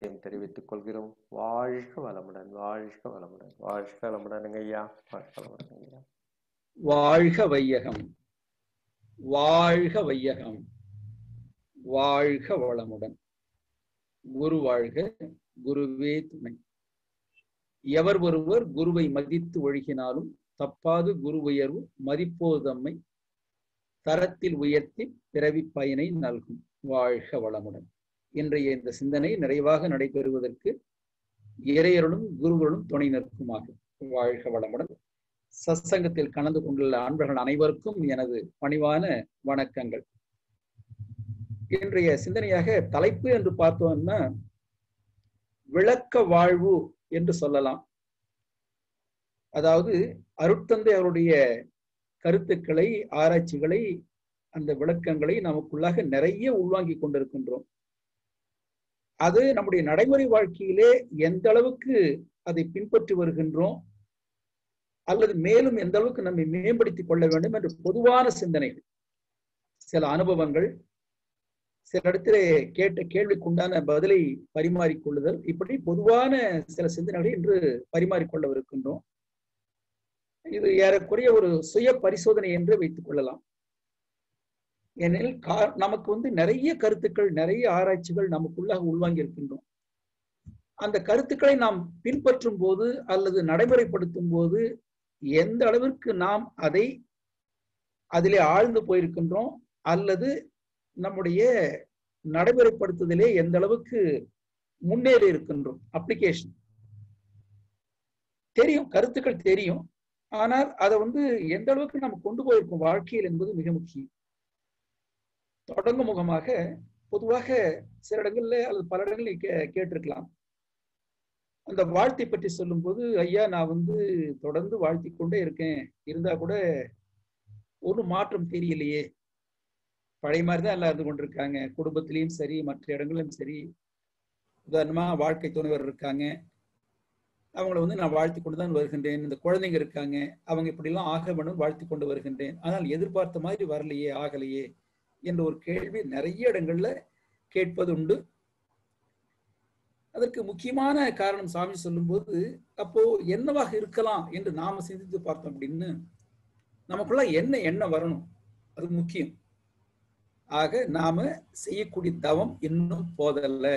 தெரிவித்துக் கொள்கிறோம் வாழ்க வளமுடன் வாழ்க வளமுடன் வாழ்க வளமுடன் ஐயா வாழ்க வளமுடன் ஐயா வாழ்க வையகம் வாழ்க வையகம் வாழ்க வளமுடன் குரு வாழ்க குருவே துணை எவர் ஒருவர் குருவை மதித்து ஒழுகினாலும் தப்பாது குரு உயர்வு மதிப்போதம்மை தரத்தில் உயர்த்தி பிறவி பயனை நல்கும் வாழ்க வளமுடன் இன்றைய இந்த சிந்தனை நிறைவாக நடைபெறுவதற்கு இறையருளும் குருகளும் துணை நிற்குமாக வாழ்க வளமுடன் சத்சங்கத்தில் கலந்து கொண்டுள்ள அன்பர்கள் அனைவருக்கும் எனது பணிவான வணக்கங்கள் இன்றைய சிந்தனையாக தலைப்பு என்று பார்த்தோம்னா விளக்க வாழ்வு என்று சொல்லலாம் அதாவது அருட்தந்தை அவருடைய கருத்துக்களை ஆராய்ச்சிகளை அந்த விளக்கங்களை நமக்குள்ளாக நிறைய உள்வாங்கி கொண்டிருக்கின்றோம் அது நம்முடைய நடைமுறை வாழ்க்கையிலே எந்த அளவுக்கு அதை பின்பற்றி வருகின்றோம் அல்லது மேலும் எந்த அளவுக்கு நம்மை மேம்படுத்திக் கொள்ள வேண்டும் என்ற பொதுவான சிந்தனைகள் சில அனுபவங்கள் சில இடத்திலே கேட்ட கேள்விக்குண்டான பதிலை பரிமாறிக்கொள்ளுதல் இப்படி பொதுவான சில சிந்தனைகளை இன்று பரிமாறிக்கொள்ளவிருக்கின்றோம் இது ஏறக்குறைய ஒரு சுய பரிசோதனை என்று வைத்துக் கொள்ளலாம் ஏனெனில் நமக்கு வந்து நிறைய கருத்துக்கள் நிறைய ஆராய்ச்சிகள் நமக்குள்ளாக உள்வாங்கி இருக்கின்றோம் அந்த கருத்துக்களை நாம் பின்பற்றும் போது அல்லது நடைமுறைப்படுத்தும் போது எந்த அளவிற்கு நாம் அதை அதிலே ஆழ்ந்து போயிருக்கின்றோம் அல்லது நம்முடைய நடைமுறைப்படுத்துதலே எந்த அளவுக்கு முன்னேறி இருக்கின்றோம் அப்ளிகேஷன் தெரியும் கருத்துக்கள் தெரியும் ஆனால் அதை வந்து எந்த அளவுக்கு நம்ம கொண்டு போயிருக்கோம் வாழ்க்கையில் என்பது மிக முக்கியம் தொடங்கும் முகமாக பொதுவாக சில இடங்கள்ல அல்லது பல இடங்களில் கே கேட்டிருக்கலாம் அந்த வாழ்த்தை பற்றி சொல்லும்போது ஐயா நான் வந்து தொடர்ந்து வாழ்த்தி கொண்டே இருக்கேன் இருந்தா கூட ஒரு மாற்றம் தெரியலையே பழைய மாதிரி தான் எல்லாம் இருந்து கொண்டிருக்காங்க குடும்பத்திலையும் சரி மற்ற இடங்களிலும் சரி உதாரணமா வாழ்க்கை துணைவர் இருக்காங்க அவங்கள வந்து நான் வாழ்த்தி கொண்டு தான் வருகின்றேன் இந்த குழந்தைங்க இருக்காங்க அவங்க இப்படிலாம் ஆக வேண்டும் வாழ்த்தி கொண்டு வருகின்றேன் ஆனால் எதிர்பார்த்த மாதிரி வரலையே ஆகலையே என்ற ஒரு கேள்வி நிறைய இடங்கள்ல கேட்பது உண்டு அதற்கு முக்கியமான காரணம் சாமி சொல்லும்போது அப்போ என்னவாக இருக்கலாம் என்று நாம சிந்தித்து பார்த்தோம் அப்படின்னு நமக்குள்ள என்ன எண்ணம் வரணும் அது முக்கியம் ஆக நாம செய்யக்கூடிய தவம் இன்னும் போதல்ல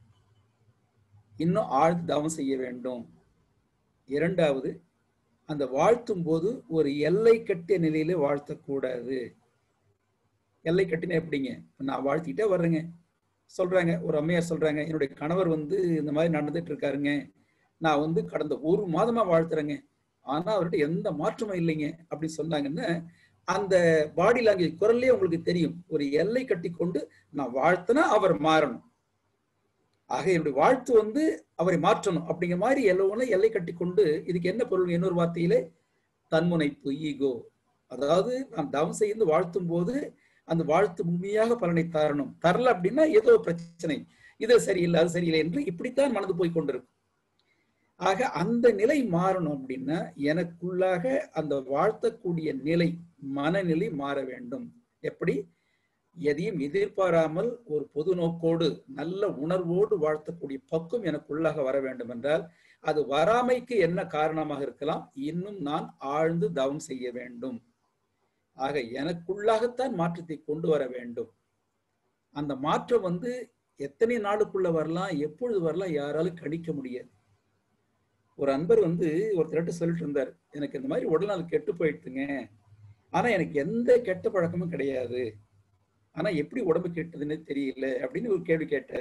இன்னும் ஆழ்ந்து தவம் செய்ய வேண்டும் இரண்டாவது அந்த வாழ்த்தும் போது ஒரு எல்லை கட்டிய நிலையில வாழ்த்தக்கூடாது எல்லை கட்டின எப்படிங்க நான் வாழ்த்திக்கிட்டே வர்றேங்க சொல்றாங்க ஒரு அம்மையார் சொல்றாங்க என்னுடைய கணவர் வந்து இந்த மாதிரி நடந்துட்டு இருக்காருங்க நான் வந்து கடந்த ஒரு மாதமா வாழ்த்துறேங்க ஆனா அவர்கிட்ட எந்த மாற்றமும் இல்லைங்க அப்படின்னு சொன்னாங்கன்னா அந்த பாடி லாங்குவேஜ் குரல்லே உங்களுக்கு தெரியும் ஒரு எல்லை கட்டி கொண்டு நான் வாழ்த்தினா அவர் மாறணும் ஆக என்னுடைய வாழ்த்து வந்து அவரை மாற்றணும் அப்படிங்கிற மாதிரி எல்லோரும் எல்லை கட்டி கொண்டு இதுக்கு என்ன பொருள் இன்னொரு வார்த்தையிலே தன்முனைப்பு ஈகோ அதாவது நான் தவம் செய்து வாழ்த்தும் போது அந்த வாழ்த்து உண்மையாக பலனை தரணும் தரல அப்படின்னா ஏதோ பிரச்சனை இது சரியில்லை அது சரியில்லை என்று இப்படித்தான் மனது போய் கொண்டிருக்கும் ஆக அந்த நிலை மாறணும் அப்படின்னா எனக்குள்ளாக அந்த வாழ்த்தக்கூடிய நிலை மனநிலை மாற வேண்டும் எப்படி எதையும் எதிர்பாராமல் ஒரு பொது நோக்கோடு நல்ல உணர்வோடு வாழ்த்தக்கூடிய பக்கம் எனக்குள்ளாக வர வேண்டும் என்றால் அது வராமைக்கு என்ன காரணமாக இருக்கலாம் இன்னும் நான் ஆழ்ந்து தவம் செய்ய வேண்டும் ஆக எனக்குள்ளாகத்தான் மாற்றத்தை கொண்டு வர வேண்டும் அந்த மாற்றம் வந்து எத்தனை நாளுக்குள்ள வரலாம் எப்பொழுது வரலாம் யாராலும் கணிக்க முடியாது ஒரு அன்பர் வந்து ஒருத்தர்கிட்ட சொல்லிட்டு இருந்தார் எனக்கு இந்த மாதிரி உடல்நலம் கெட்டு போயிடுதுங்க ஆனா எனக்கு எந்த கெட்ட பழக்கமும் கிடையாது ஆனா எப்படி உடம்பு கெட்டதுன்னு தெரியல அப்படின்னு ஒரு கேள்வி கேட்டார்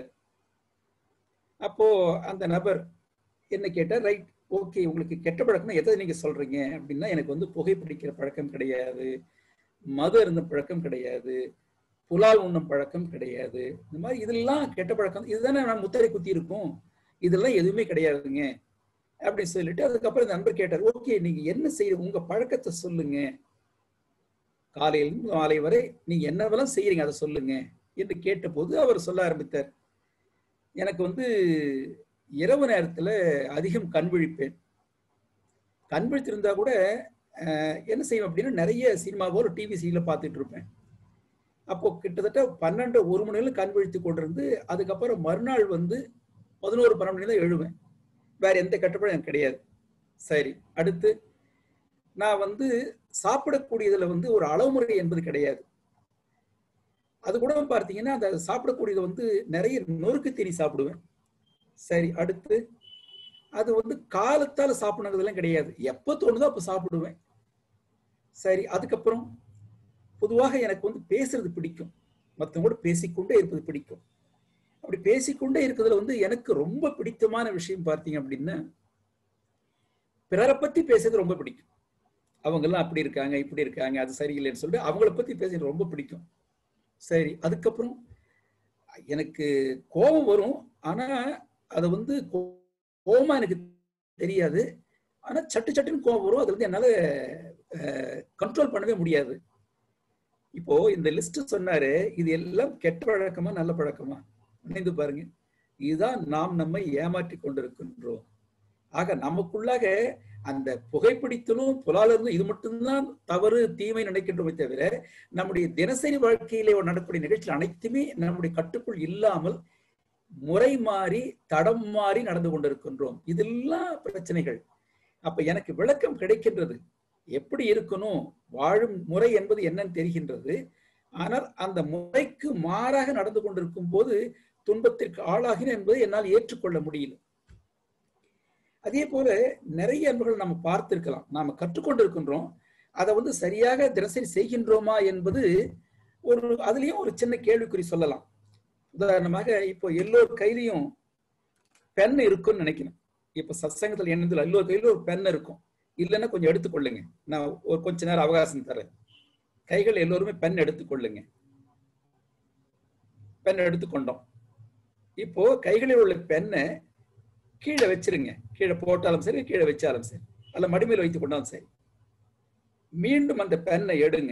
அப்போ அந்த நபர் என்ன கேட்டார் ரைட் ஓகே உங்களுக்கு கெட்ட பழக்கம் எதை நீங்க சொல்றீங்க அப்படின்னா எனக்கு வந்து புகைப்பிடிக்கிற பழக்கம் கிடையாது மது இருந்த பழக்கம் கிடையாது புலால் உண்ணும் பழக்கம் கிடையாது இந்த மாதிரி இதெல்லாம் கெட்ட பழக்கம் இதுதானே நான் முத்திரை குத்தி இருக்கும் இதெல்லாம் எதுவுமே கிடையாதுங்க அப்படின்னு சொல்லிட்டு அதுக்கப்புறம் இந்த நண்பர் கேட்டார் ஓகே நீங்க என்ன செய்ய உங்க பழக்கத்தை சொல்லுங்க காலையிலிருந்து மாலை வரை நீங்க என்னவெல்லாம் செய்யறீங்க அதை சொல்லுங்க என்று கேட்டபோது அவர் சொல்ல ஆரம்பித்தார் எனக்கு வந்து இரவு நேரத்துல அதிகம் கண் விழிப்பேன் கண் விழித்திருந்தா கூட என்ன செய்வேன் அப்படின்னா நிறைய சினிமாவோ ஒரு டிவி சீரியல பார்த்துட்டு இருப்பேன் அப்போ கிட்டத்தட்ட பன்னெண்டு ஒரு மணி நேரம் கண் விழித்து கொண்டிருந்து அதுக்கப்புறம் மறுநாள் வந்து பதினோரு பன்னெண்டு மணி தான் எழுவேன் வேற எந்த கட்டுப்பாடும் எனக்கு கிடையாது சரி அடுத்து நான் வந்து சாப்பிடக்கூடியதுல வந்து ஒரு அளவுமுறை என்பது கிடையாது அது கூட பார்த்தீங்கன்னா அந்த சாப்பிடக்கூடியது வந்து நிறைய நொறுக்கு தீனி சாப்பிடுவேன் சரி அடுத்து அது வந்து காலத்தால சாப்பிடுறதுலாம் கிடையாது எப்போ தோணுதோ அப்போ சாப்பிடுவேன் சரி அதுக்கப்புறம் பொதுவாக எனக்கு வந்து பேசுறது பிடிக்கும் மற்றவங்க கூட பேசிக்கொண்டே இருப்பது பிடிக்கும் அப்படி பேசிக்கொண்டே இருக்கிறதுல வந்து எனக்கு ரொம்ப பிடித்தமான விஷயம் பார்த்தீங்க அப்படின்னா பிறரை பத்தி பேசுறது ரொம்ப பிடிக்கும் அவங்க எல்லாம் அப்படி இருக்காங்க இப்படி இருக்காங்க அது சரியில்லைன்னு சொல்லிட்டு அவங்கள பத்தி பேசுறது ரொம்ப பிடிக்கும் சரி அதுக்கப்புறம் எனக்கு கோபம் வரும் ஆனா அது வந்து கோபமா எனக்கு தெரியாது ஆனா சட்டு சட்டுன்னு கோபம் வரும் அது வந்து என்னால கண்ட்ரோல் பண்ணவே முடியாது இப்போ இந்த லிஸ்ட் சொன்னாரு இது எல்லாம் கெட்ட பழக்கமா நல்ல பழக்கமா நினைந்து பாருங்க இதுதான் நாம் நம்மை ஏமாற்றி கொண்டிருக்கின்றோம் ஆக நமக்குள்ளாக அந்த புகைப்பிடித்தலும் புலாலரும் இது மட்டும்தான் தவறு தீமை நினைக்கின்றோமே தவிர நம்முடைய தினசரி வாழ்க்கையிலே நடக்கூடிய நிகழ்ச்சிகள் அனைத்துமே நம்முடைய கட்டுக்குள் இல்லாமல் முறை மாறி தடம் மாறி நடந்து கொண்டிருக்கின்றோம் இதெல்லாம் பிரச்சனைகள் அப்ப எனக்கு விளக்கம் கிடைக்கின்றது எப்படி இருக்கணும் வாழும் முறை என்பது என்னன்னு தெரிகின்றது ஆனால் அந்த முறைக்கு மாறாக நடந்து கொண்டிருக்கும் போது துன்பத்திற்கு ஆளாகின என்பதை என்னால் ஏற்றுக்கொள்ள முடியல அதே போல நிறைய அன்புகள் நம்ம பார்த்திருக்கலாம் நாம கற்றுக்கொண்டிருக்கின்றோம் அதை வந்து சரியாக தினசரி செய்கின்றோமா என்பது ஒரு அதுலயும் ஒரு சின்ன கேள்விக்குறி சொல்லலாம் உதாரணமாக இப்போ எல்லோர் கையிலையும் பென் இருக்கும்னு நினைக்கணும் இப்ப சத்சங்கத்தில் என்னதில் எல்லோர் கையிலும் ஒரு பென் இருக்கும் இல்லைன்னா கொஞ்சம் எடுத்துக்கொள்ளுங்க நான் ஒரு கொஞ்ச நேரம் அவகாசம் தரேன் கைகள் எல்லோருமே பென் எடுத்துக்கொள்ளுங்க பென் எடுத்துக்கொண்டோம் இப்போ கைகளில் உள்ள பெண்ணை கீழே வச்சிருங்க கீழே போட்டாலும் சரி கீழே வச்சாலும் சரி அல்ல மடிமையில் வைத்துக் கொண்டாலும் சரி மீண்டும் அந்த பெண்ணை எடுங்க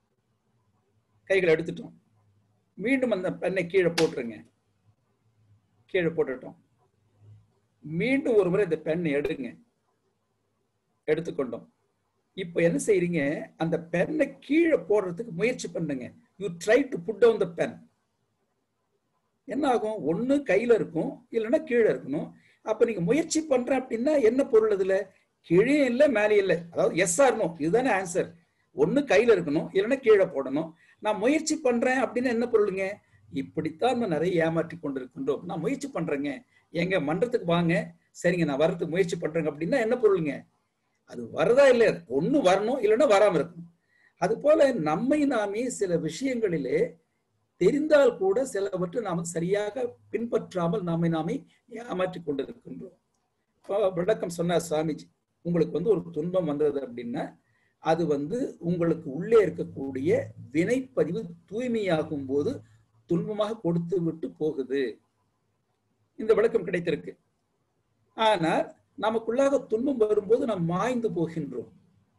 கைகளை எடுத்துட்டோம் மீண்டும் அந்த பெண்ணை கீழே போட்டுருங்க கீழே போட்டுட்டோம் மீண்டும் ஒரு முறை இந்த பெண்ணை எடுங்க எடுத்துக்கொண்டோம் இப்போ என்ன செய்யறீங்க அந்த பெண்ணை கீழே போடுறதுக்கு முயற்சி பண்ணுங்க you try to put down the pen என்ன ஆகும் ஒண்ணு கையில இருக்கும் இல்லைன்னா கீழே இருக்கணும் அப்ப நீங்க முயற்சி பண்றேன் அப்படின்னா என்ன பொருள் அதுல கீழே இல்லை மேலே இல்லை அதாவது எஸ் ஆர்னோ இதுதானே ஆன்சர் ஒண்ணு கையில இருக்கணும் இல்லைன்னா கீழே போடணும் நான் முயற்சி பண்றேன் அப்படின்னு என்ன பொருளுங்க இப்படித்தான் நம்ம நிறைய ஏமாற்றி கொண்டிருக்கின்றோம் நான் முயற்சி பண்றேங்க எங்க மன்றத்துக்கு வாங்க சரிங்க நான் வர்றதுக்கு முயற்சி பண்றேங்க அப்படின்னா என்ன பொருளுங்க அது வரதா இல்லையா ஒண்ணு வரணும் இல்லைன்னா வராம இருக்கணும் அது போல நம்மை நாமே சில விஷயங்களிலே தெரிந்தால் கூட சிலவற்றை நாம் சரியாக பின்பற்றாமல் நாமை நாமே ஏமாற்றி கொண்டிருக்கின்றோம் விளக்கம் சொன்னார் சுவாமிஜி உங்களுக்கு வந்து ஒரு துன்பம் வந்தது அப்படின்னா அது வந்து உங்களுக்கு உள்ளே இருக்கக்கூடிய வினைப்பதிவு தூய்மையாகும் போது துன்பமாக கொடுத்து விட்டு போகுது இந்த விளக்கம் கிடைத்திருக்கு ஆனால் நமக்குள்ளாக துன்பம் வரும்போது நாம் மாய்ந்து போகின்றோம்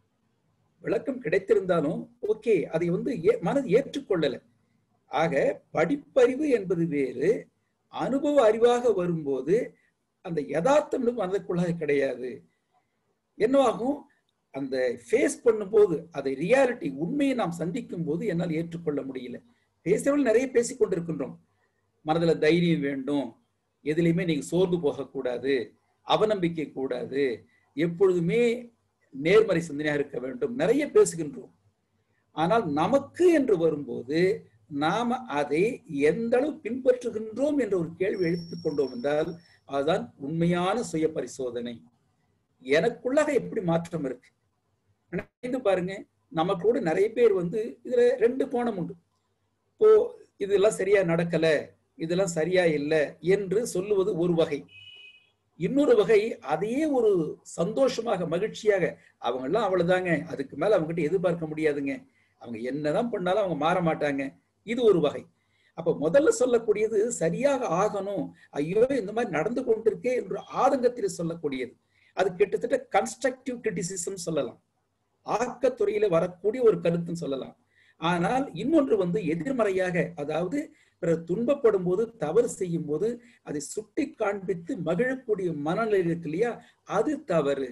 விளக்கம் கிடைத்திருந்தாலும் ஓகே அதை வந்து மனது ஏற்றுக்கொள்ளல ஆக படிப்பறிவு என்பது வேறு அனுபவ அறிவாக வரும்போது அந்த யதார்த்தம் மனதுக்குள்ளாக கிடையாது என்னவாகும் அந்த ஃபேஸ் பண்ணும்போது அதை ரியாலிட்டி உண்மையை நாம் சந்திக்கும் போது என்னால் ஏற்றுக்கொள்ள முடியல பேசவர்கள் நிறைய பேசிக் கொண்டிருக்கின்றோம் மனதுல தைரியம் வேண்டும் எதுலையுமே நீங்க சோர்ந்து போகக்கூடாது அவநம்பிக்கை கூடாது எப்பொழுதுமே நேர்மறை சிந்தனையாக இருக்க வேண்டும் நிறைய பேசுகின்றோம் ஆனால் நமக்கு என்று வரும்போது நாம அதை எந்த அளவு பின்பற்றுகின்றோம் என்ற ஒரு கேள்வி எழுத்துக் கொண்டோம் என்றால் அதுதான் உண்மையான சுய பரிசோதனை எனக்குள்ளாக எப்படி மாற்றம் இருக்கு நினைந்து பாருங்க நமக்கு கூட நிறைய பேர் வந்து இதுல ரெண்டு கோணம் உண்டு இப்போ இதெல்லாம் சரியா நடக்கல இதெல்லாம் சரியா இல்லை என்று சொல்லுவது ஒரு வகை இன்னொரு வகை அதையே ஒரு சந்தோஷமாக மகிழ்ச்சியாக அவங்க எல்லாம் அவ்வளவுதாங்க அதுக்கு மேல அவங்க கிட்ட எதிர்பார்க்க முடியாதுங்க அவங்க என்னதான் பண்ணாலும் அவங்க மாற மாட்டாங்க இது ஒரு வகை அப்ப முதல்ல சொல்லக்கூடியது சரியாக ஆகணும் ஐயோ இந்த மாதிரி நடந்து கொண்டிருக்கே என்று ஆதங்கத்தில் சொல்லக்கூடியது அது கிட்டத்தட்ட கன்ஸ்ட்ரக்டிவ் கிரிட்டிசிசம் சொல்லலாம் ஆக்கத்துறையில வரக்கூடிய ஒரு கருத்துன்னு சொல்லலாம் ஆனால் இன்னொன்று வந்து எதிர்மறையாக அதாவது பிறர் துன்பப்படும் போது தவறு செய்யும் போது அதை சுட்டி காண்பித்து மகிழக்கூடிய மனநிலை இருக்கு இல்லையா அது தவறு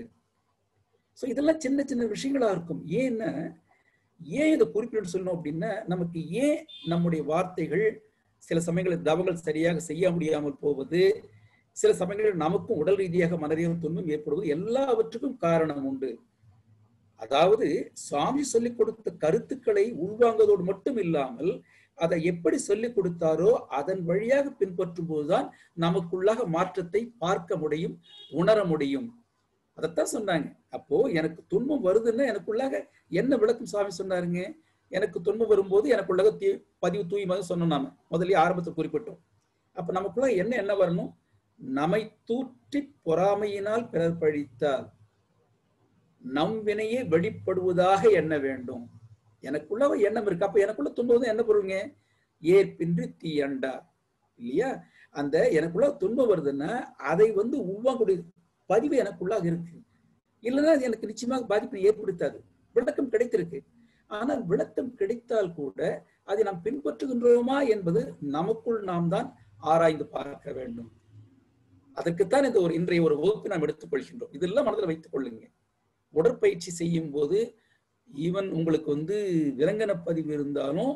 சோ இதெல்லாம் சின்ன சின்ன விஷயங்களா இருக்கும் ஏன்னா ஏன் இதை குறிப்பிட்டு சொல்லணும் அப்படின்னா நமக்கு ஏன் நம்முடைய வார்த்தைகள் சில சமயங்களில் தவங்கள் சரியாக செய்ய முடியாமல் போவது சில சமயங்களில் நமக்கும் உடல் ரீதியாக மன ரீதியாக துன்பம் ஏற்படுவது எல்லாவற்றுக்கும் காரணம் உண்டு அதாவது சுவாமி சொல்லிக் கொடுத்த கருத்துக்களை உள்வாங்குவதோடு மட்டும் இல்லாமல் அதை எப்படி சொல்லிக் கொடுத்தாரோ அதன் வழியாக பின்பற்றும் போதுதான் நமக்குள்ளாக மாற்றத்தை பார்க்க முடியும் உணர முடியும் அதைத்தான் சொன்னாங்க அப்போ எனக்கு துன்பம் வருதுன்னா எனக்குள்ளாக என்ன விளக்கம் சுவாமி சொன்னாருங்க எனக்கு துன்பம் வரும்போது எனக்குள்ளாக தீ பதிவு தூய்மாக சொன்னோம் நாம முதல்ல ஆரம்பத்தை குறிப்பிட்டோம் அப்ப நமக்குள்ள என்ன என்ன வரணும் நம்மை தூற்றி பொறாமையினால் பிறர் பழித்தால் நம் வினையே வெளிப்படுவதாக எண்ண வேண்டும் எனக்குள்ள ஒரு எண்ணம் இருக்கு அப்ப எனக்குள்ள துன்பம் என்ன பொருளுங்க ஏற்பின்றி தீயண்டா இல்லையா அந்த எனக்குள்ள துன்பம் வருதுன்னா அதை வந்து உள்வாங்கக்கூடிய பதிவு எனக்குள்ளாக இருக்கு இல்லைன்னா அது எனக்கு நிச்சயமாக பாதிப்பை ஏற்படுத்தாது விளக்கம் கிடைத்திருக்கு ஆனால் விளக்கம் கிடைத்தால் கூட அதை நாம் பின்பற்றுகின்றோமா என்பது நமக்குள் நாம் தான் ஆராய்ந்து பார்க்க வேண்டும் அதற்குத்தான் இந்த ஒரு இன்றைய ஒரு வகுப்பு நாம் எடுத்துக் கொள்கின்றோம் இதெல்லாம் மனதில் வைத்துக் கொள்ளுங்க உடற்பயிற்சி செய்யும் போது ஈவன் உங்களுக்கு வந்து விலங்கன பதிவு இருந்தாலும்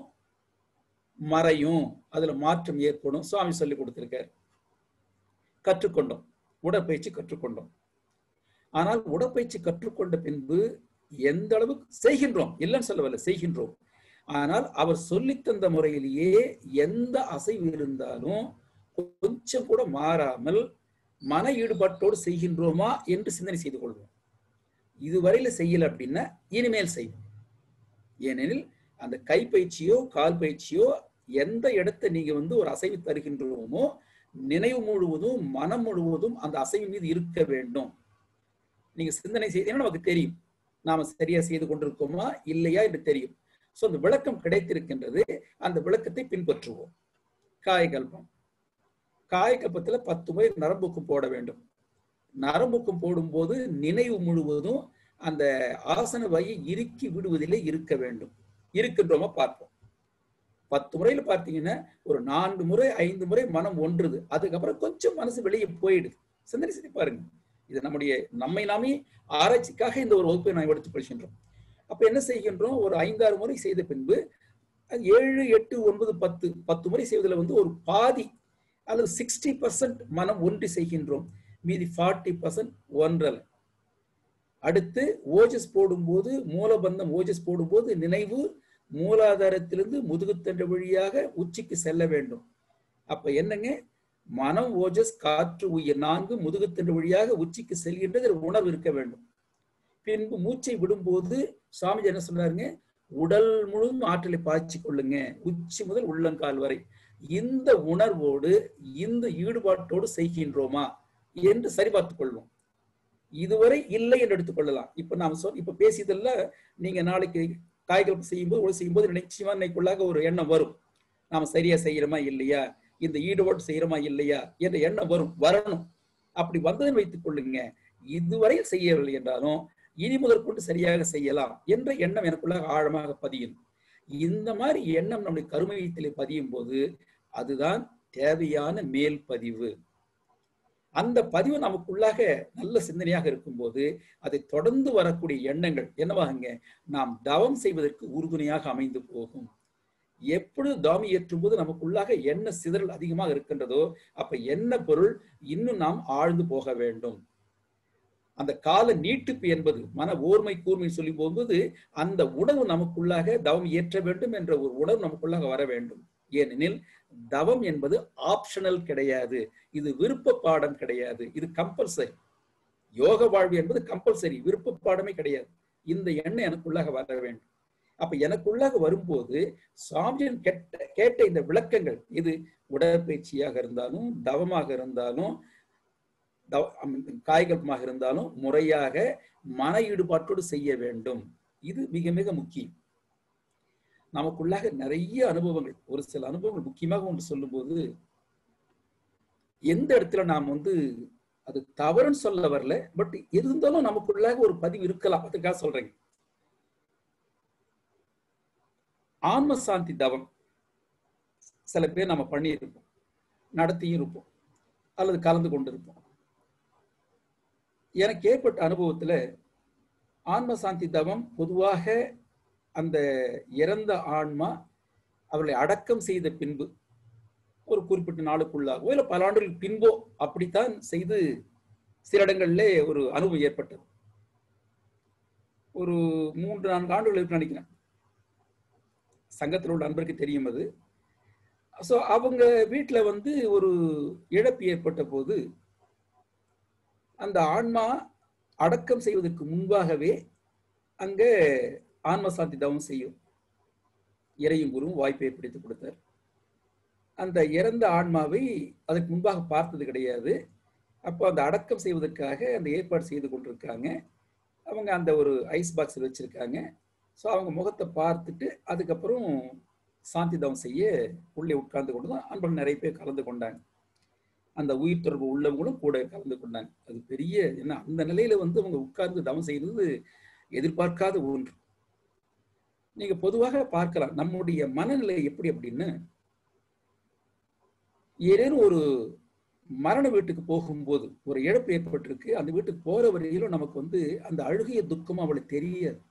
மறையும் அதுல மாற்றம் ஏற்படும் சுவாமி சொல்லி கொடுத்திருக்காரு கற்றுக்கொண்டோம் உடற்பயிற்சி கற்றுக்கொண்டோம் ஆனால் உடற்பயிற்சி கற்றுக்கொண்ட பின்பு எந்த அளவுக்கு செய்கின்றோம் இல்லைன்னு சொல்லவில்லை செய்கின்றோம் ஆனால் அவர் சொல்லித்தந்த முறையிலேயே எந்த அசைவு இருந்தாலும் கொஞ்சம் கூட மாறாமல் மன ஈடுபாட்டோடு செய்கின்றோமா என்று சிந்தனை செய்து கொள்வோம் இதுவரையில செய்யல அப்படின்னா இனிமேல் செய்வோம் ஏனெனில் அந்த கைப்பயிற்சியோ கால் பயிற்சியோ எந்த இடத்தை நீங்க வந்து ஒரு அசைவு தருகின்றோமோ நினைவு முழுவதும் மனம் முழுவதும் அந்த அசைவு மீது இருக்க வேண்டும் நீங்க சிந்தனை செய்தீங்கன்னா நமக்கு தெரியும் நாம சரியா செய்து கொண்டிருக்கோமா இல்லையா என்று தெரியும் சோ அந்த விளக்கம் கிடைத்திருக்கின்றது அந்த விளக்கத்தை பின்பற்றுவோம் காயகல்பம் காயகல்பத்துல பத்து முறை நரம்புக்கும் போட வேண்டும் நரம்புக்கும் போடும்போது நினைவு முழுவதும் அந்த ஆசன வகையை இறுக்கி விடுவதிலே இருக்க வேண்டும் இருக்கின்றோமா பார்ப்போம் பத்து முறையில பார்த்தீங்கன்னா ஒரு நான்கு முறை ஐந்து முறை மனம் ஒன்றுது அதுக்கப்புறம் கொஞ்சம் மனசு வெளியே போயிடுது சிந்தனை செய்து பாருங்க இது நம்முடைய நம்மை நாமே ஆராய்ச்சிக்காக இந்த ஒரு வகுப்பை நாம் எடுத்துக் கொள்கின்றோம் அப்ப என்ன செய்கின்றோம் ஒரு ஐந்தாறு முறை செய்த பின்பு ஏழு எட்டு ஒன்பது பத்து பத்து முறை செய்வதில் வந்து ஒரு பாதி அல்லது சிக்ஸ்டி பர்சன்ட் மனம் ஒன்றி செய்கின்றோம் மீதி ஃபார்ட்டி பர்சன்ட் ஒன்றல் அடுத்து ஓஜஸ் போடும்போது மூலபந்தம் ஓஜஸ் போடும்போது நினைவு மூலாதாரத்திலிருந்து முதுகுத்தண்டு வழியாக உச்சிக்கு செல்ல வேண்டும் அப்ப என்னங்க மனம் ஓஜஸ் காற்று உயிர் நான்கு முதுகுத்தண்டு வழியாக உச்சிக்கு செல்கின்றது உணர்வு இருக்க வேண்டும் பின்பு மூச்சை விடும்போது சுவாமிஜி என்ன சொன்னாருங்க உடல் முழுவதும் ஆற்றலை பாய்ச்சி கொள்ளுங்க உச்சி முதல் உள்ளங்கால் வரை இந்த உணர்வோடு இந்த ஈடுபாட்டோடு செய்கின்றோமா என்று சரிபார்த்துக் கொள்வோம் இதுவரை இல்லை என்று எடுத்துக்கொள்ளலாம் இப்ப நாம சொல் இப்ப பேசியதல்ல நீங்க நாளைக்கு காய்கறி செய்யும்போது உழவு செய்யும்போது நிச்சயமா இன்னைக்குள்ளாக ஒரு எண்ணம் வரும் நாம சரியா செய்யறோமா இல்லையா இந்த ஈடுபாடு செய்யறோமா இல்லையா என்ற எண்ணம் வரும் வரணும் அப்படி வந்ததை வைத்துக் கொள்ளுங்க இதுவரை செய்யவில்லை என்றாலும் இனி முதற்கொண்டு சரியாக செய்யலாம் என்ற எண்ணம் எனக்குள்ளாக ஆழமாக பதியும் இந்த மாதிரி எண்ணம் நம்முடைய கருமையத்திலே பதியும் போது அதுதான் தேவையான மேல் பதிவு அந்த பதிவு நமக்குள்ளாக நல்ல சிந்தனையாக இருக்கும்போது அதை தொடர்ந்து வரக்கூடிய எண்ணங்கள் என்னவாகுங்க நாம் தவம் செய்வதற்கு உறுதுணையாக அமைந்து போகும் எப்பொழுது தாமி ஏற்றும் போது நமக்குள்ளாக என்ன சிதறல் அதிகமாக இருக்கின்றதோ அப்ப என்ன பொருள் இன்னும் நாம் ஆழ்ந்து போக வேண்டும் அந்த கால நீட்டிப்பு என்பது மன ஓர்மை கூர்மை சொல்லி போகும்போது அந்த உணவு நமக்குள்ளாக தவம் ஏற்ற வேண்டும் என்ற ஒரு உணர்வு நமக்குள்ளாக வர வேண்டும் ஏனெனில் தவம் என்பது ஆப்ஷனல் கிடையாது இது விருப்ப பாடம் கிடையாது இது கம்பல்சரி யோக வாழ்வு என்பது கம்பல்சரி விருப்ப பாடமே கிடையாது இந்த எண்ணம் எனக்குள்ளாக வர வேண்டும் அப்ப எனக்குள்ளாக வரும்போது சுவாமியன் கேட்ட கேட்ட இந்த விளக்கங்கள் இது உடற்பயிற்சியாக இருந்தாலும் தவமாக இருந்தாலும் காய்கல்பமாக இருந்தாலும் முறையாக மன ஈடுபாட்டோடு செய்ய வேண்டும் இது மிக மிக முக்கியம் நமக்குள்ளாக நிறைய அனுபவங்கள் ஒரு சில அனுபவங்கள் முக்கியமாக ஒன்று சொல்லும்போது எந்த இடத்துல நாம் வந்து அது தவறுன்னு சொல்ல வரல பட் இருந்தாலும் நமக்குள்ளாக ஒரு பதிவு இருக்கலாம் அதுக்காக சொல்றேங்க ஆன்ம சாந்தி தவம் சில பேர் நம்ம பண்ணியிருப்போம் நடத்தியும் இருப்போம் அல்லது கலந்து கொண்டு இருப்போம் எனக்கு ஏற்பட்ட அனுபவத்துல ஆன்ம சாந்தி தவம் பொதுவாக அந்த இறந்த ஆன்மா அவர்களை அடக்கம் செய்த பின்பு ஒரு குறிப்பிட்ட நாளுக்குள்ளாகவோ இல்லை பல ஆண்டுகளுக்கு பின்போ அப்படித்தான் செய்து சில இடங்களிலே ஒரு அனுபவம் ஏற்பட்டது ஒரு மூன்று நான்கு ஆண்டுகள் இருக்கு நினைக்கிறேன் சங்கத்தில் உள்ள நண்பருக்கு தெரியும் அது ஸோ அவங்க வீட்டில் வந்து ஒரு இழப்பு ஏற்பட்ட போது அந்த ஆன்மா அடக்கம் செய்வதற்கு முன்பாகவே அங்க ஆன்ம சாந்தி தவம் செய்யும் இறையும் குருவும் வாய்ப்பை ஏற்படுத்தி கொடுத்தார் அந்த இறந்த ஆன்மாவை அதுக்கு முன்பாக பார்த்தது கிடையாது அப்போ அந்த அடக்கம் செய்வதற்காக அந்த ஏற்பாடு செய்து கொண்டிருக்காங்க அவங்க அந்த ஒரு ஐஸ் பாக்ஸில் வச்சிருக்காங்க ஸோ அவங்க முகத்தை பார்த்துட்டு அதுக்கப்புறம் சாந்தி தவம் செய்ய உள்ளே உட்கார்ந்து கொண்டு தான் அன்பர்கள் நிறைய பேர் கலந்து கொண்டாங்க அந்த உயிர் தொடர்பு உள்ளவங்களும் கூட கலந்து கொண்டாங்க அது பெரிய என்ன அந்த நிலையில வந்து அவங்க உட்கார்ந்து தவம் செய்யறது எதிர்பார்க்காத ஒன்று நீங்க பொதுவாக பார்க்கலாம் நம்முடைய மனநிலை எப்படி அப்படின்னு ஏதேனும் ஒரு மரண வீட்டுக்கு போகும்போது ஒரு இழப்பு ஏற்பட்டிருக்கு அந்த வீட்டுக்கு போற வரையிலும் நமக்கு வந்து அந்த அழுகிய துக்கம் அவளுக்கு தெரியாது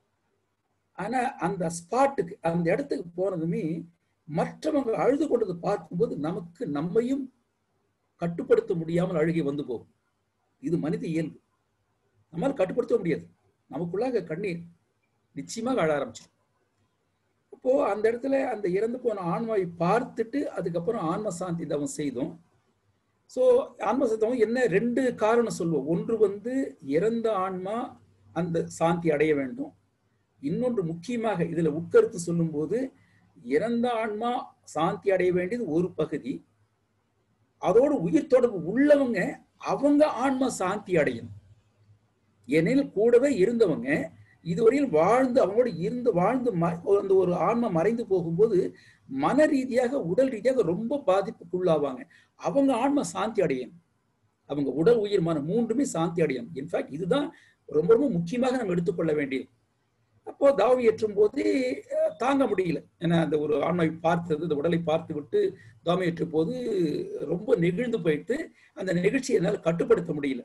ஆனா அந்த ஸ்பாட்டுக்கு அந்த இடத்துக்கு போனதுமே மற்றவங்க அழுது கொண்டது பார்க்கும்போது நமக்கு நம்மையும் கட்டுப்படுத்த முடியாமல் அழுகி வந்து போகும் இது மனித இயல்பு நம்மால் கட்டுப்படுத்த முடியாது நமக்குள்ளாக கண்ணீர் நிச்சயமாக அழ ஆரம்பிச்சிடும் அப்போ அந்த இடத்துல அந்த இறந்து போன ஆன்மாவை பார்த்துட்டு அதுக்கப்புறம் ஆன்ம சாந்தி தவம் செய்தோம் ஸோ ஆன்ம சாந்தம் என்ன ரெண்டு காரணம் சொல்லுவோம் ஒன்று வந்து இறந்த ஆன்மா அந்த சாந்தி அடைய வேண்டும் இன்னொன்று முக்கியமாக இதுல உட்கருத்து சொல்லும்போது இறந்த ஆன்மா சாந்தி அடைய வேண்டியது ஒரு பகுதி அதோடு உயிர் தொடர்பு உள்ளவங்க அவங்க ஆன்மா சாந்தி அடையணும் ஏனெனில் கூடவே இருந்தவங்க இதுவரையில் வாழ்ந்து அவங்களோட இருந்து வாழ்ந்து அந்த ஒரு ஆன்மா மறைந்து போகும்போது மன ரீதியாக உடல் ரீதியாக ரொம்ப பாதிப்புக்குள்ளாவாங்க அவங்க ஆன்மா சாந்தி அடையணும் அவங்க உடல் உயிர் மனம் மூன்றுமே சாந்தி அடையணும் இன்ஃபேக்ட் இதுதான் ரொம்ப ரொம்ப முக்கியமாக நம்ம எடுத்துக்கொள்ள வேண்டியது அப்போ தாவி ஏற்றும் போது தாங்க முடியல ஏன்னா அந்த ஒரு ஆன்மை பார்த்தது இந்த உடலை பார்த்து விட்டு தாவி ஏற்றும் போது ரொம்ப நெகிழ்ந்து போயிட்டு அந்த நிகழ்ச்சியை என்னால் கட்டுப்படுத்த முடியல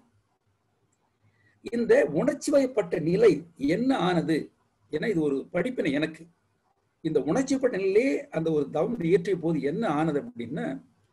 இந்த உணர்ச்சி வயப்பட்ட நிலை என்ன ஆனது ஏன்னா இது ஒரு படிப்பினை எனக்கு இந்த உணர்ச்சிப்பட்ட நிலையே அந்த ஒரு தவம் இயற்றிய போது என்ன ஆனது அப்படின்னா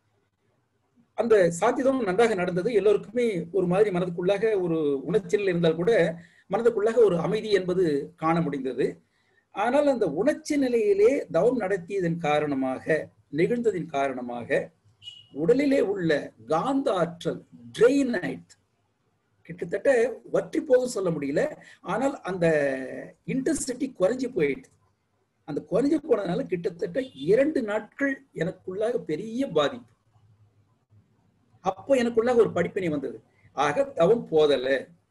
அந்த சாத்தியதம் நன்றாக நடந்தது எல்லோருக்குமே ஒரு மாதிரி மனதுக்குள்ளாக ஒரு உணர்ச்சியில் இருந்தால் கூட மனதுக்குள்ளாக ஒரு அமைதி என்பது காண முடிந்தது ஆனால் அந்த உணர்ச்சி நிலையிலே தவம் நடத்தியதன் காரணமாக நிகழ்ந்ததின் காரணமாக உடலிலே உள்ள காந்த ஆற்றல் ட்ரெயின் ஆயிடுச்சு கிட்டத்தட்ட வற்றி போகும் சொல்ல முடியல ஆனால் அந்த இன்டென்சிட்டி குறைஞ்சி போயிடுது அந்த குறைஞ்சு போனதுனால கிட்டத்தட்ட இரண்டு நாட்கள் எனக்குள்ளாக பெரிய பாதிப்பு அப்போ எனக்குள்ளாக ஒரு படிப்பினை வந்தது ஆக தவம் போதல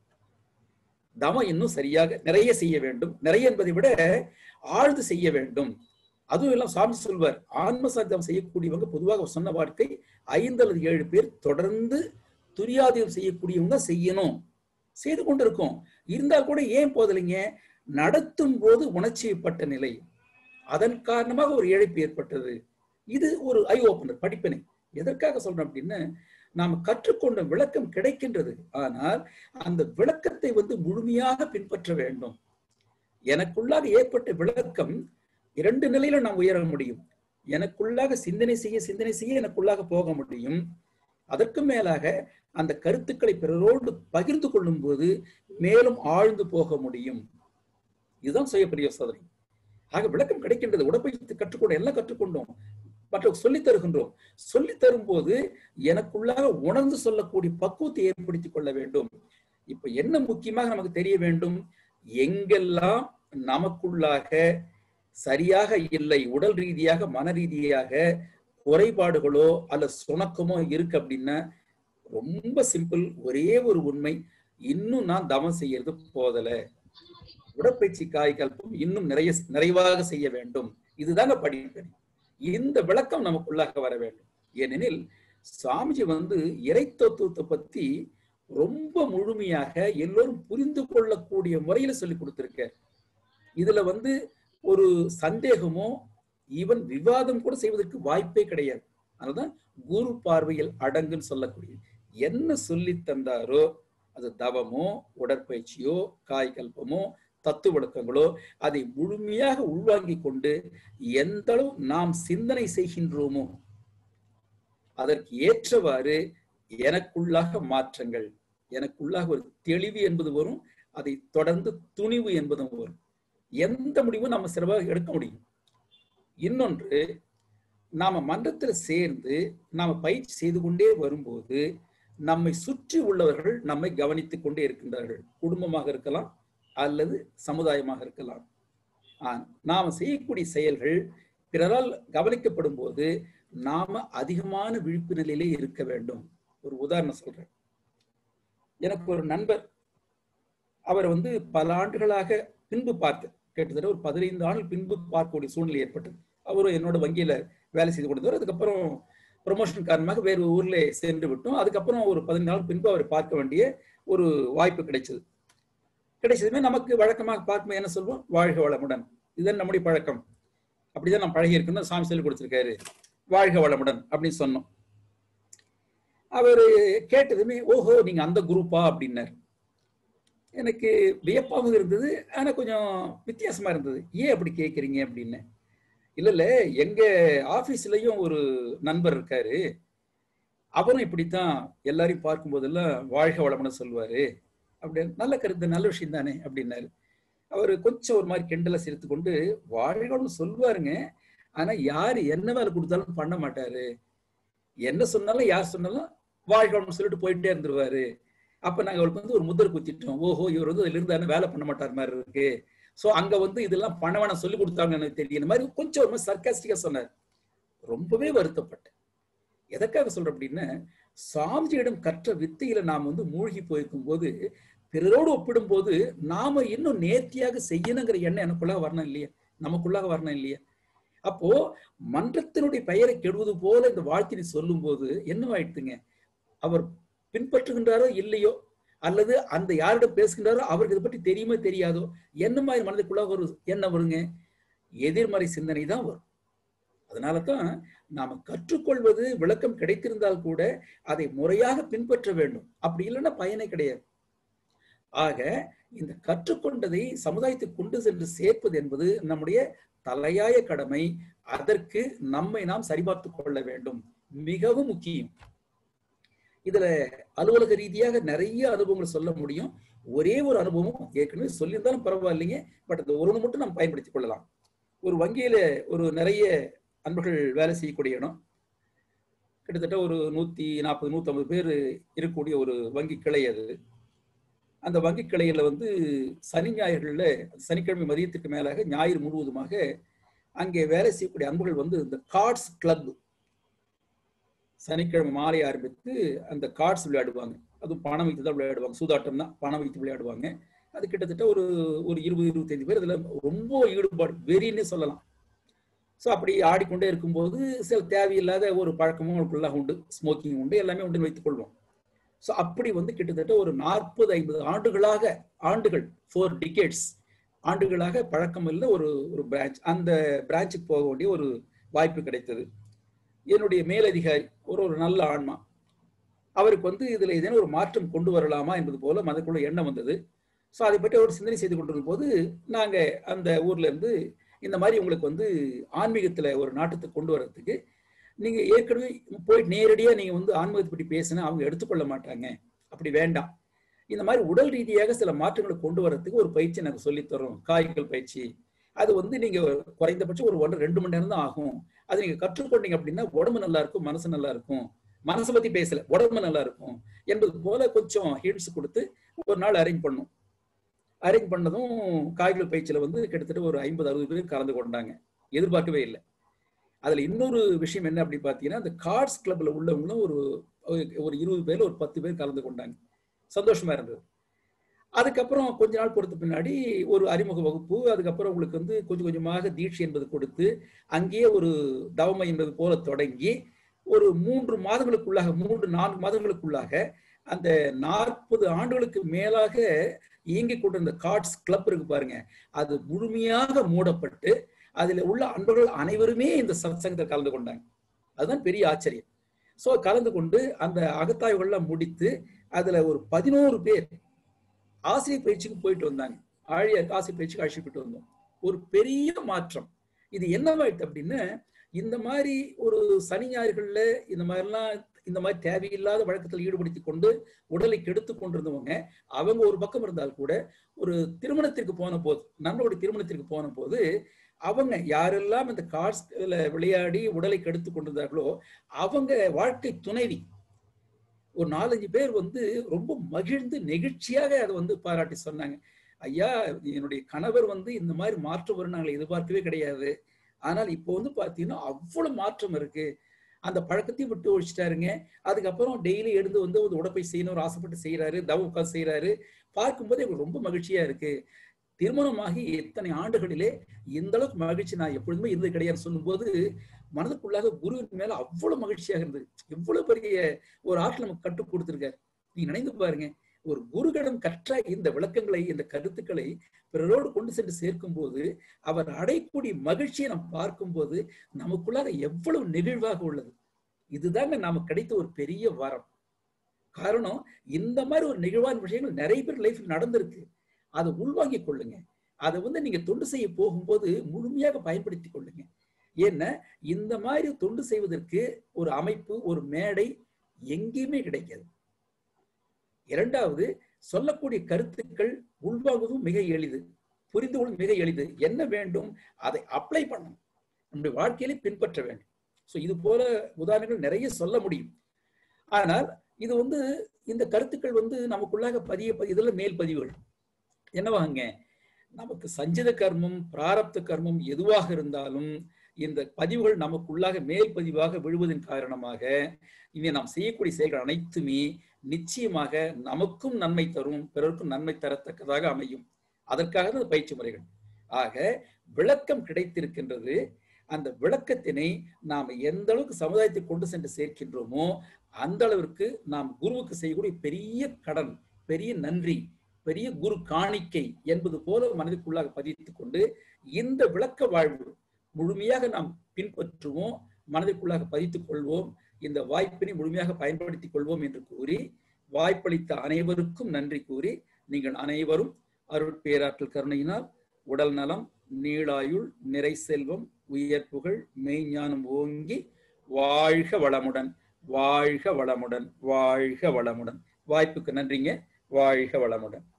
தவம் இன்னும் சரியாக நிறைய செய்ய வேண்டும் நிறைய என்பதை விட ஆழ்ந்து செய்ய வேண்டும் அதுவும் எல்லாம் சாமி சொல்வார் ஆன்ம சாத்தியம் செய்யக்கூடியவங்க பொதுவாக சொன்ன வார்த்தை ஐந்து அல்லது ஏழு பேர் தொடர்ந்து துரியாதீனம் செய்யக்கூடியவங்க செய்யணும் செய்து கொண்டிருக்கோம் இருந்தால் கூட ஏன் போதலைங்க நடத்தும் போது உணர்ச்சியப்பட்ட நிலை அதன் காரணமாக ஒரு இழப்பு ஏற்பட்டது இது ஒரு ஐ ஓப்பனர் படிப்பினை எதற்காக சொல்றோம் அப்படின்னு நாம் கற்றுக்கொண்ட விளக்கம் கிடைக்கின்றது ஆனால் அந்த விளக்கத்தை வந்து முழுமையாக பின்பற்ற வேண்டும் எனக்குள்ளாக ஏற்பட்ட விளக்கம் இரண்டு நிலையில நாம் உயர முடியும் எனக்குள்ளாக சிந்தனை செய்ய சிந்தனை செய்ய எனக்குள்ளாக போக முடியும் அதற்கு மேலாக அந்த கருத்துக்களை பிறரோடு பகிர்ந்து கொள்ளும் போது மேலும் ஆழ்ந்து போக முடியும் இதுதான் செய்யக்கூடிய சோதனை ஆக விளக்கம் கிடைக்கின்றது உடற்பயிற்சி கற்றுக்கொண்டோம் எல்லாம் கற்றுக்கொண்டோம் மற்ற சொல்லித் தருகின்றோம் சொல்லித் தரும் போது எனக்குள்ளாக உணர்ந்து சொல்லக்கூடிய பக்குவத்தை ஏற்படுத்திக் கொள்ள வேண்டும் இப்ப என்ன முக்கியமாக நமக்கு தெரிய வேண்டும் எங்கெல்லாம் நமக்குள்ளாக சரியாக இல்லை உடல் ரீதியாக மன ரீதியாக குறைபாடுகளோ அல்ல சுணக்கமோ இருக்கு அப்படின்னா ரொம்ப சிம்பிள் ஒரே ஒரு உண்மை இன்னும் நான் தவம் செய்யறது போதல உடற்பயிற்சி காய்கல்பம் இன்னும் நிறைய நிறைவாக செய்ய வேண்டும் இதுதாங்க படிப்பணி இந்த விளக்கம் நமக்குள்ளாக வர வேண்டும் ஏனெனில் சாமிஜி வந்து இறை தத்துவத்தை பத்தி ரொம்ப முழுமையாக எல்லோரும் புரிந்து கொள்ளக்கூடிய முறையில சொல்லி கொடுத்திருக்க இதுல வந்து ஒரு சந்தேகமோ ஈவன் விவாதம் கூட செய்வதற்கு வாய்ப்பே கிடையாது அதுதான் குரு பார்வையில் அடங்குன்னு சொல்லக்கூடிய என்ன சொல்லி தந்தாரோ அது தவமோ உடற்பயிற்சியோ காய்கல்பமோ தத்துவ விளக்கங்களோ அதை முழுமையாக உள்வாங்கிக் கொண்டு எந்த அளவு நாம் சிந்தனை செய்கின்றோமோ அதற்கு ஏற்றவாறு எனக்குள்ளாக மாற்றங்கள் எனக்குள்ளாக ஒரு தெளிவு என்பது வரும் அதை தொடர்ந்து துணிவு என்பதும் வரும் எந்த முடிவும் நம்ம சிறப்பாக எடுக்க முடியும் இன்னொன்று நாம மன்றத்தில் சேர்ந்து நாம பயிற்சி செய்து கொண்டே வரும்போது நம்மை சுற்றி உள்ளவர்கள் நம்மை கவனித்துக் கொண்டே இருக்கின்றார்கள் குடும்பமாக இருக்கலாம் அல்லது சமுதாயமாக இருக்கலாம் நாம செய்யக்கூடிய செயல்கள் பிறரால் கவனிக்கப்படும் போது நாம அதிகமான விழிப்பு நிலையிலே இருக்க வேண்டும் ஒரு உதாரணம் சொல்றேன் எனக்கு ஒரு நண்பர் அவர் வந்து பல ஆண்டுகளாக பின்பு பார்த்து கிட்டத்தட்ட ஒரு பதினைந்து ஆண்டு பின்பு பார்க்கக்கூடிய சூழ்நிலை ஏற்பட்டது அவரும் என்னோட வங்கியில வேலை செய்து கொண்டிருந்தார் அதுக்கப்புறம் ப்ரொமோஷன் காரணமாக வேறு ஊர்ல சென்று விட்டோம் அதுக்கப்புறம் ஒரு பதினைந்து நாள் பின்பு அவரை பார்க்க வேண்டிய ஒரு வாய்ப்பு கிடைச்சது கிடைச்சதுமே நமக்கு வழக்கமாக பார்க்கும்போது என்ன சொல்வோம் வாழ்க வளமுடன் இதுதான் நம்முடைய பழக்கம் அப்படிதான் நான் பழகி இருக்கணும் சாமி சொல்லி கொடுத்துருக்காரு வாழ்க வளமுடன் அப்படின்னு சொன்னோம் அவர் கேட்டதுமே ஓஹோ நீங்க அந்த குரூப்பா அப்படின்னாரு எனக்கு வியப்பாகவும் இருந்தது ஆனா கொஞ்சம் வித்தியாசமா இருந்தது ஏன் அப்படி கேட்குறீங்க அப்படின்னு இல்ல இல்ல எங்க ஆபீஸ்லயும் ஒரு நண்பர் இருக்காரு அவரும் இப்படித்தான் எல்லாரையும் பார்க்கும் போதெல்லாம் வாழ்க வளமுடன் சொல்லுவாரு அப்படின்னு நல்ல கருத்து நல்ல விஷயம் தானே அப்படின்னாரு அவர் கொஞ்சம் ஒரு மாதிரி கிண்டலை சிரித்து கொண்டு வாழ்கன்னு சொல்லுவாருங்க ஆனா யாரு என்ன வேலை கொடுத்தாலும் பண்ண மாட்டாரு என்ன சொன்னாலும் யார் சொன்னாலும் வாழ்கன்னு சொல்லிட்டு போயிட்டே இருந்துருவாரு அப்ப நாங்க அவருக்கு வந்து ஒரு முதிர் குத்திட்டோம் ஓஹோ இவர் வந்து இதுல இருந்தாரு வேலை பண்ண மாட்டார் மாதிரி இருக்கு சோ அங்க வந்து இதெல்லாம் பண்ண வேணாம் சொல்லி கொடுத்தாங்க எனக்கு தெரியும் இந்த மாதிரி கொஞ்சம் ஒரு மாதிரி சர்க்காஸ்டிக்கா சொன்னார் ரொம்பவே வருத்தப்பட்டேன் எதற்காக சொல்றேன் அப்படின்னா சாமிஜியிடம் கற்ற வித்தையில நாம் வந்து மூழ்கி போயிருக்கும் போது பிறரோடு ஒப்பிடும் போது நாம இன்னும் நேர்த்தியாக செய்யணுங்கிற எண்ணம் எனக்குள்ளாக வரணும் இல்லையா நமக்குள்ளாக வரணும் இல்லையா அப்போ மன்றத்தினுடைய பெயரை கெடுவது போல இந்த வாழ்த்தினை சொல்லும் போது என்னவாயிடுதுங்க அவர் பின்பற்றுகின்றாரோ இல்லையோ அல்லது அந்த யாரிடம் பேசுகின்றாரோ அவருக்கு இதை பற்றி தெரியுமோ தெரியாதோ என்ன மாதிரி மனதுக்குள்ளாக ஒரு என்ன வருங்க எதிர்மறை சிந்தனை தான் வரும் அதனால தான் நாம கற்றுக்கொள்வது விளக்கம் கிடைத்திருந்தால் கூட அதை முறையாக பின்பற்ற வேண்டும் அப்படி இல்லைன்னா பயனே கிடையாது ஆக இந்த கற்றுக்கொண்டதை சமுதாயத்துக்கு கொண்டு சென்று சேர்ப்பது என்பது நம்முடைய தலையாய கடமை அதற்கு நம்மை நாம் சரிபார்த்து கொள்ள வேண்டும் மிகவும் முக்கியம் இதுல அலுவலக ரீதியாக நிறைய அனுபவங்கள் சொல்ல முடியும் ஒரே ஒரு அனுபவம் ஏற்கனவே சொல்லியிருந்தாலும் பரவாயில்லைங்க பட் அந்த ஒரு மட்டும் நம்ம பயன்படுத்திக் கொள்ளலாம் ஒரு வங்கியில ஒரு நிறைய அன்பர்கள் வேலை செய்யக்கூடிய இடம் கிட்டத்தட்ட ஒரு நூத்தி நாற்பது நூத்தி ஐம்பது பேர் இருக்கக்கூடிய ஒரு வங்கி கிளை அது அந்த வங்கி கிளையில வந்து சனி ஞாயிறுகளில் சனிக்கிழமை மதியத்துக்கு மேலாக ஞாயிறு முழுவதுமாக அங்கே வேலை செய்யக்கூடிய அன்புகள் வந்து இந்த கார்ட்ஸ் கிளப் சனிக்கிழமை மாலை ஆரம்பித்து அந்த கார்ட்ஸ் விளையாடுவாங்க அதுவும் பணம் வைத்து தான் விளையாடுவாங்க சூதாட்டம் தான் பணம் வைத்து விளையாடுவாங்க அது கிட்டத்தட்ட ஒரு ஒரு இருபது இருபத்தைந்து பேர் இதில் ரொம்ப ஈடுபாடு வெறின்னே சொல்லலாம் ஸோ அப்படி ஆடிக்கொண்டே இருக்கும்போது சில தேவையில்லாத ஒரு பழக்கமும் அவங்களுக்குள்ளாக உண்டு ஸ்மோக்கிங் உண்டு எல்லாமே உண்டு வைத்துக் கொள்வோம் ஸோ அப்படி வந்து கிட்டத்தட்ட ஒரு நாற்பது ஐம்பது ஆண்டுகளாக ஆண்டுகள் ஃபோர் டிகேட்ஸ் ஆண்டுகளாக பழக்கம் இல்லை ஒரு ஒரு பிரான்ச் அந்த பிரான்ச்சுக்கு போக வேண்டிய ஒரு வாய்ப்பு கிடைத்தது என்னுடைய மேலதிகாரி ஒரு ஒரு நல்ல ஆன்மா அவருக்கு வந்து இதுல ஏதேனும் ஒரு மாற்றம் கொண்டு வரலாமா என்பது போல மதக்குள்ள எண்ணம் வந்தது ஸோ அதை பற்றி அவர் சிந்தனை செய்து கொண்டிருக்கும் போது நாங்க அந்த ஊர்ல இருந்து இந்த மாதிரி உங்களுக்கு வந்து ஆன்மீகத்துல ஒரு நாட்டத்தை கொண்டு வர்றதுக்கு நீங்க ஏற்கனவே போய் நேரடியா நீங்க வந்து ஆன்மீகத்தை பற்றி பேசினா அவங்க எடுத்துக்கொள்ள மாட்டாங்க அப்படி வேண்டாம் இந்த மாதிரி உடல் ரீதியாக சில மாற்றங்களை கொண்டு வரதுக்கு ஒரு பயிற்சி நாங்கள் சொல்லித்தரோம் காய்கள் பயிற்சி அது வந்து நீங்க குறைந்தபட்சம் ஒரு ஒன்று ரெண்டு மணி நேரம் தான் ஆகும் அது நீங்க கற்றுக்கொண்டீங்க அப்படின்னா உடம்பு நல்லா இருக்கும் மனசு நல்லா இருக்கும் மனசை பத்தி பேசல உடம்பு நல்லா இருக்கும் என்பது போல கொஞ்சம் ஹிண்ட்ஸ் கொடுத்து ஒரு நாள் அரேஞ்ச் பண்ணும் அரேஞ்ச் பண்ணதும் காய்கள் பயிற்சியில வந்து கிட்டத்தட்ட ஒரு ஐம்பது அறுபது பேர் கலந்து கொண்டாங்க எதிர்பார்க்கவே இல்லை அதுல இன்னொரு விஷயம் என்ன அப்படின்னு பாத்தீங்கன்னா அந்த கார்ட்ஸ் கிளப்ல உள்ளவங்களும் ஒரு ஒரு இருபது பேர்ல ஒரு பத்து பேர் கலந்து கொண்டாங்க சந்தோஷமா இருந்தது அதுக்கப்புறம் கொஞ்ச நாள் பொறுத்த பின்னாடி ஒரு அறிமுக வகுப்பு அதுக்கப்புறம் உங்களுக்கு வந்து கொஞ்சம் கொஞ்சமாக தீட்சை என்பது கொடுத்து அங்கேயே ஒரு தவமை என்பது போல தொடங்கி ஒரு மூன்று மாதங்களுக்குள்ளாக மூன்று நான்கு மாதங்களுக்குள்ளாக அந்த நாற்பது ஆண்டுகளுக்கு மேலாக இயங்கிக் கொண்டிருந்த கார்ட்ஸ் கிளப் இருக்கு பாருங்க அது முழுமையாக மூடப்பட்டு அதுல உள்ள அன்பர்கள் அனைவருமே இந்த சத்சங்கத்தில் கலந்து கொண்டாங்க அதுதான் பெரிய ஆச்சரியம் சோ கலந்து கொண்டு அந்த அகத்தாய்வுகள்லாம் முடித்து அதுல ஒரு பதினோரு பேர் ஆசிரியர் பயிற்சிக்கு போயிட்டு வந்தாங்க ஆழிய ஆசிரியர் பயிற்சிக்கு அழைச்சிட்டு வந்தோம் ஒரு பெரிய மாற்றம் இது என்னவாயிட்டு அப்படின்னு இந்த மாதிரி ஒரு சனி ஞாயிறுகள்ல இந்த மாதிரிலாம் இந்த மாதிரி தேவையில்லாத வழக்கத்தில் ஈடுபடுத்தி கொண்டு உடலை கெடுத்து கொண்டிருந்தவங்க அவங்க ஒரு பக்கம் இருந்தால் கூட ஒரு திருமணத்திற்கு போன போது நண்பருடைய திருமணத்திற்கு போன போது அவங்க யாரெல்லாம் இந்த கார்ட்ஸ்ல விளையாடி உடலை கெடுத்து கொண்டிருந்தார்களோ அவங்க வாழ்க்கை துணைவி ஒரு நாலஞ்சு பேர் வந்து ரொம்ப மகிழ்ந்து நெகிழ்ச்சியாக அதை வந்து பாராட்டி சொன்னாங்க ஐயா என்னுடைய கணவர் வந்து இந்த மாதிரி மாற்றம் வரும் நாங்கள் எதிர்பார்க்கவே கிடையாது ஆனால் இப்போ வந்து பார்த்தீங்கன்னா அவ்வளவு மாற்றம் இருக்கு அந்த பழக்கத்தையும் விட்டு ஒழிச்சிட்டாருங்க அதுக்கப்புறம் டெய்லி எழுந்து வந்து ஒரு உடற்பை செய்யணும் ஆசைப்பட்டு செய்யறாரு தவ உட்காந்து செய்யறாரு பார்க்கும்போது எங்களுக்கு ரொம்ப மகிழ்ச்சியா இருக்கு திருமணமாகி எத்தனை ஆண்டுகளிலே இந்த அளவுக்கு மகிழ்ச்சி நான் எப்பொழுதுமே இருந்தது கிடையாது சொல்லும்போது மனதுக்குள்ளாக குருவின் மேல அவ்வளவு மகிழ்ச்சியாக இருந்தது எவ்வளவு பெரிய ஒரு ஆற்றல் நமக்கு கற்றுக் கொடுத்திருக்காரு நீங்க நினைந்து பாருங்க ஒரு குருகளிடம் கற்ற இந்த விளக்கங்களை இந்த கருத்துக்களை பிறரோடு கொண்டு சென்று சேர்க்கும் போது அவர் அடையக்கூடிய மகிழ்ச்சியை நாம் பார்க்கும்போது நமக்குள்ளாக எவ்வளவு நெகிழ்வாக உள்ளது இதுதாங்க நமக்கு கிடைத்த ஒரு பெரிய வரம் காரணம் இந்த மாதிரி ஒரு நெகிழ்வான விஷயங்கள் நிறைய பேர் லைஃப்ல நடந்திருக்கு அதை உள்வாங்கிக் கொள்ளுங்க அதை வந்து நீங்க தொண்டு செய்ய போகும்போது முழுமையாக பயன்படுத்தி கொள்ளுங்க ஏன்னா இந்த மாதிரி தொண்டு செய்வதற்கு ஒரு அமைப்பு ஒரு மேடை எங்கேயுமே கிடைக்காது இரண்டாவது சொல்லக்கூடிய கருத்துக்கள் உள்வாங்குவதும் மிக எளிது புரிந்து கொள்வது மிக எளிது என்ன வேண்டும் அதை அப்ளை பண்ணணும் நம்முடைய வாழ்க்கையிலே பின்பற்ற வேண்டும் ஸோ இது போல உதாரணங்கள் நிறைய சொல்ல முடியும் ஆனால் இது வந்து இந்த கருத்துக்கள் வந்து நமக்குள்ளாக பதிய இதுல மேல் பதிவுகள் என்னவாங்க நமக்கு சஞ்சித கர்மம் பிராரப்த கர்மம் எதுவாக இருந்தாலும் இந்த பதிவுகள் நமக்குள்ளாக மேல் பதிவாக விழுவதன் காரணமாக இனி நாம் செய்யக்கூடிய செயல்கள் அனைத்துமே நிச்சயமாக நமக்கும் நன்மை தரும் பிறருக்கும் நன்மை தரத்தக்கதாக அமையும் அதற்காக தான் பயிற்சி முறைகள் ஆக விளக்கம் கிடைத்திருக்கின்றது அந்த விளக்கத்தினை நாம் எந்த அளவுக்கு சமுதாயத்தை கொண்டு சென்று சேர்க்கின்றோமோ அந்த அளவிற்கு நாம் குருவுக்கு செய்யக்கூடிய பெரிய கடன் பெரிய நன்றி பெரிய குரு காணிக்கை என்பது போல மனதிற்குள்ளாக பதித்துக் கொண்டு இந்த விளக்க வாழ்வு முழுமையாக நாம் பின்பற்றுவோம் மனதிற்குள்ளாக பதித்துக் கொள்வோம் இந்த வாய்ப்பினை முழுமையாக பயன்படுத்திக் கொள்வோம் என்று கூறி வாய்ப்பளித்த அனைவருக்கும் நன்றி கூறி நீங்கள் அனைவரும் அருள் பேராற்றல் கருணையினால் உடல் நலம் நீளாயுள் நிறை செல்வம் உயர் புகழ் மெய்ஞானம் ஓங்கி வாழ்க வளமுடன் வாழ்க வளமுடன் வாழ்க வளமுடன் வாய்ப்புக்கு நன்றிங்க வாழ்க வளமுடன்